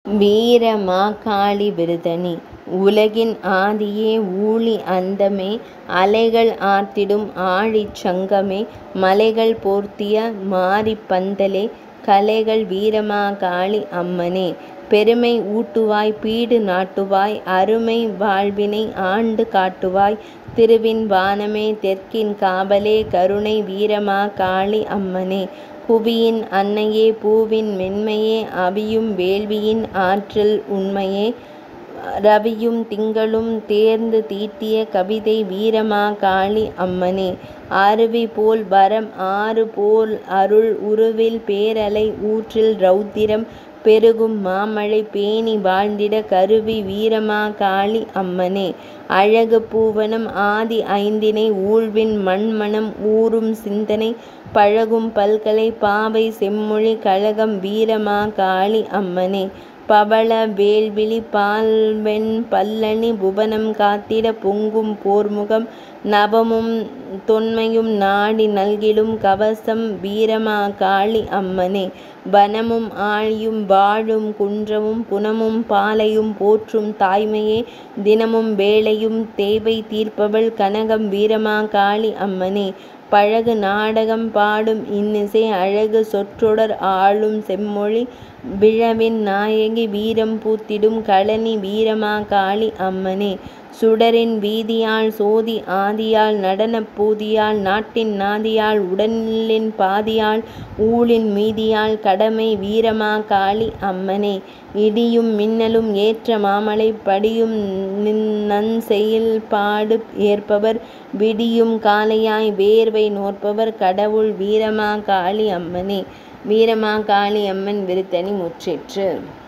வீரமாகாளி விருத்தனி! உலகின் ஆதியே ஊழி அந்தமே! அலைகள் ஆர்த்திடும் ஆழிச் சங்கமே! மலைகள் போர்த்திய மாரிப் பந்தலே! கலைகள் வீரமாகாளி அம்மனே! பெருமை ஊட்டுவாய் பீடு நாட்டுவாய் அருமை வாழ்வினை ஆண்டு காட்டுவாய் திருவின் வானமே தெற்கின் காவலே கருணை வீரமாகாளி அம்மனே! புவியின் அன்னையே பூவின் மென்மையே அவியும் வேள்வியின் ஆற்றல் உண்மையே ரவியும் திங்களும் தேர்ந்து தீட்டிய கவிதை வீரமாகாளி அம்மனே! அருவி போல் வரம் ஆறு போல் அருள் உருவில் பேரலை ஊற்றில் ரவுத்திரம் பெருகும் மாமழை பேணி வாழ்ந்திட கருவி வீரமாகாளி அம்மனே! அழகு பூவனம் ஆதி ஐந்திணை ஊழ்வின் மண்மணம் ஊறும் சிந்தனை பழகும் பல்கலை பாவை செம்மொழி கழகம் வீரமாகாளி அம்மனே! பவள வேல்விழி பால்வெண் பல்லணி புவனம் காத்திட பொங்கும் போர்முகம் நவமும் தொன்மையும் நாடி நல்கிடும் கவசம் வீரமாகாளி அம்மனே! வனமும் ஆழியும் வாழும் குன்றமும் புனமும் பாலையும் போற்றும் தாய்மையே தினமும் வேளையும் தேவை தீர்ப்பவள் கனகம் வீரமாகாளி அம்மனே! பழகு நாடகம் பாடும் இன்னிசை அழகு சொற்றொடர் ஆளும் செம்மொழி விழவின் நாயகி வீரம் பூத்திடும் கழனி வீரமாகாளி அம்மனே! சுடரின் வீதியாள் சோதி ஆதியாள் நடனப் பூதியாள் நாட்டின் நாதியாள் உடலின் பாதியாள் ஊழின் மீதியாள் கடமை வீரமாகாளி அம்மனே! இடியும் மின்னலும் ஏற்ற மாமழை படியும் நன்செயல் பாடு ஏற்பவர் விடியும் காலையாய் வேர்வை நோற்பவர் கடவுள் வீரமாகாளி அம்மனே! வீரமாகாளி அம்மன் விருத்தனி முற்றிற்று.